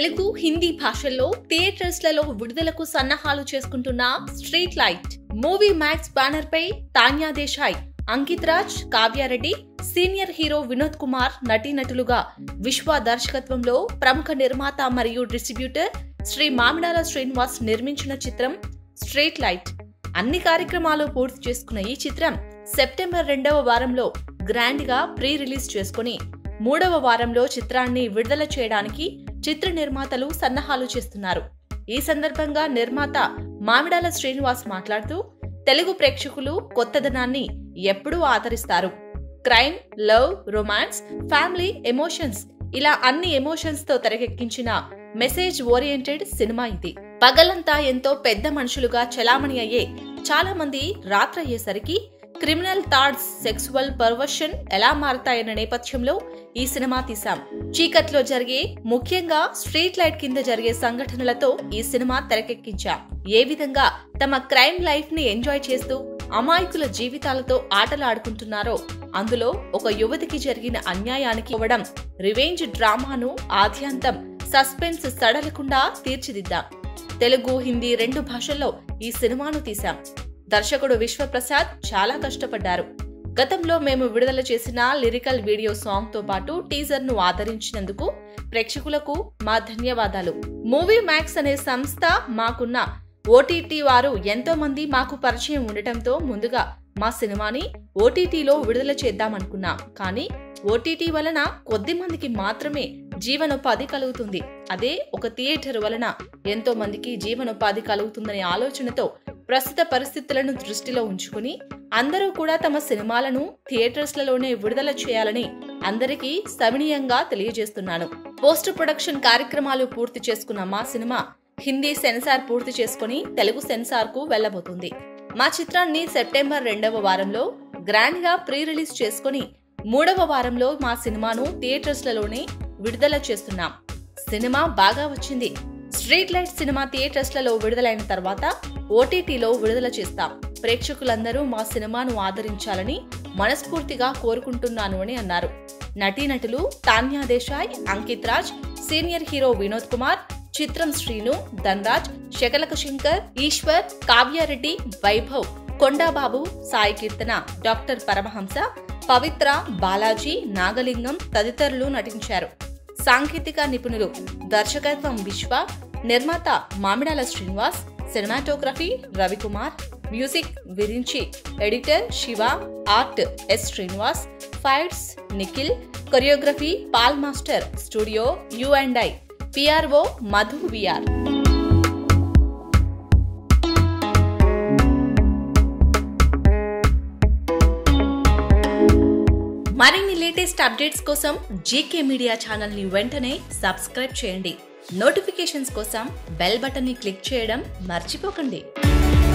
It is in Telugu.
తెలుగు హిందీ భాషల్లో థియేటర్స్లలో విడుదలకు సన్నాహాలు చేసుకుంటున్న street light movie max banner పై తాన్యా దేశాయ్ అంకిత్ రాజ్ కావ్యారెడ్డి సీనియర్ హీరో వినోద్ కుమార్ నటీనటులుగా విశ్వ దర్శకత్వంలో ప్రముఖ నిర్మాత మరియు డిస్ట్రిబ్యూటర్ శ్రీ మామిడాల శ్రీనివాస్ నిర్మించిన చిత్రం స్ట్రీట్ లైట్ అన్ని కార్యక్రమాలు పూర్తి చేసుకున్న ఈ చిత్రం సెప్టెంబర్ రెండవ వారంలో గ్రాండ్ గా ప్రీ రిలీజ్ చేసుకుని మూడవ వారంలో చిత్రాన్ని విడుదల చేయడానికి చిత్ర నిర్మాతలు సన్నాహాలు చేస్తున్నారు ఈ సందర్భంగా నిర్మాత మామిడాల శ్రీనివాస్ మాట్లాడుతూ తెలుగు ప్రేక్షకులు కొత్తదనాన్ని ఎప్పుడూ ఆదరిస్తారు crime love romance family emotions ఇలా అన్ని ఎమోషన్స్ తో తెరకెక్కించిన మెసేజ్ ఓరియంటెడ్ సినిమా ఇది పగలంతా ఎంతో పెద్ద మనుషులుగా చలామణి అయ్యే చాలా మంది రాత్రయ్యేసరికి క్రిమినల్ థాట్స్ సెక్సువల్ పర్వర్షన్ ఎలా మారతాయన్న నేపథ్యంలో ఈ సినిమా తీశాం చీకట్లో జరిగే ముఖ్యంగా స్ట్రీట్ లైట్ కింద జరిగే సంఘటనలతో ఈ సినిమా తెరకెక్కించాం ఏ విధంగా తమ క్రైమ్ లైఫ్ ని ఎంజాయ్ చేస్తూ అమాయకుల జీవితాలతో ఆటలాడుకుంటున్నారో అందులో ఒక యువతికి జరిగిన అన్యాయానికి ఇవ్వడం రివెంజ్ డ్రామాను ఆద్యంతం సస్పెన్స్ సడలకుండా తీర్చిదిద్దాం తెలుగు హిందీ రెండు భాషల్లో ఈ సినిమాను తీశాం దర్శకుడు విశ్వప్రసాద్ చాలా కష్టపడ్డారు గతంలో మేము విడుదల చేసిన లిరికల్ వీడియో సాంగ్ తో పాటు టీజర్ ను ఆదరించినందుకు ప్రేక్షకులకు మా ధన్యవాదాలు మూవీ మ్యాక్స్ అనే సంస్థ మాకున్న ఓటీటీ వారు ఎంతో మంది మాకు పరిచయం ఉండటంతో ముందుగా మా సినిమాని ఓటీటీలో విడుదల చేద్దామనుకున్నాం కానీ ఓటీటీ వలన కొద్ది మందికి మాత్రమే జీవనోపాధి కలుగుతుంది అదే ఒక థియేటర్ వలన ఎంతో మందికి జీవనోపాధి కలుగుతుందనే ఆలోచనతో ప్రస్తుత పరిస్థితులను దృష్టిలో ఉంచుకుని అందరూ కూడా తమ సినిమాలను థియేటర్స్లలోనే విడుదల చేయాలని అందరికీ సవినీయంగా తెలియజేస్తున్నాను పోస్ట్ ప్రొడక్షన్ కార్యక్రమాలు పూర్తి చేసుకున్న మా సినిమా హిందీ సెన్సార్ పూర్తి చేసుకుని తెలుగు సెన్సార్ కు వెళ్లబోతుంది మా చిత్రాన్ని సెప్టెంబర్ రెండవ వారంలో గ్రాండ్ గా ప్రీ రిలీజ్ చేసుకుని మూడవ వారంలో మా సినిమాను థియేటర్స్లలోనే విడుదల చేస్తున్నాం సినిమా బాగా వచ్చింది స్ట్రీట్ లైట్ సినిమా థియేటర్స్లలో విడుదలైన తర్వాత ఓటీటీలో విడుదల చేస్తాం ప్రేక్షకులందరూ మా సినిమాను ఆదరించాలని మనస్ఫూర్తిగా కోరుకుంటున్నాను అని అన్నారు నటీనటులు Tanya Desai Ankit Raj senior hero Vinod Kumar Chitram Srinu Dhanraj Shakalaka Shankar Eshwar Kavya Reddy Vaibhav Kondababu Sai Keerthana doctor Paramahamsa Pavitra Balaji Nagalingam తదితరులు నటించారు సాంకేతిక నిపుణులు దర్శకత్వం విశ్వ నిర్మాత Mamidala Srinivas cinematography Ravikumar music Virinchi editor Shiva art S Srinivas fights Nikhil choreography Paul master studio U and I PRO Madhu VR మరిన్ని లేటెస్ట్ అప్డేట్స్ కోసం జీకే మీడియా ఛానల్ని వెంటనే సబ్స్క్రైబ్ చేయండి నోటిఫికేషన్స్ కోసం బెల్ బటన్ని క్లిక్ చేయడం మర్చిపోకండి